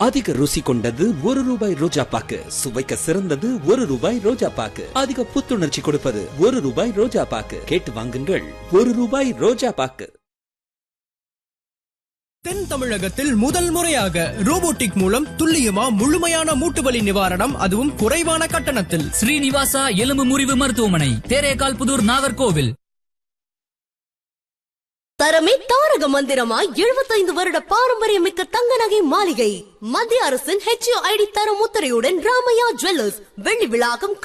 அதிக ருசி கொண்டது ஒரு ரூபாய் ரோஜா பாக்கு சுவைக்க சிறந்தது ஒரு ரூபாய் ரோஜா பாக்கு அதிக புத்துணர்ச்சி கொடுப்பது ஒரு ரூபாய் ரோஜா பாக்கு கேட்டு வாங்குங்கள் ஒரு ரூபாய் ரோஜா பாக்கு தென் தமிழகத்தில் முதல் முறையாக ரோபோட்டிக் மூலம் துல்லியமா முழுமையான மூட்டுவலி நிவாரணம் அதுவும் குறைவான கட்டணத்தில் ஸ்ரீனிவாசா எலும்பு முறிவு மருத்துவமனை தேரேகால் புதூர் நாகர்கோவில் தரமே தாரக மந்திரமாய் எழுபத்தைந்து வருட பாரம்பரியமிக்க தங்க நகை மாளிகை மத்திய அரசின் ஹெச்ஓ ஐடி தர முத்திரையுடன் ராமையா ஜுவல்லர்ஸ் வெள்ளி விழாக்கம்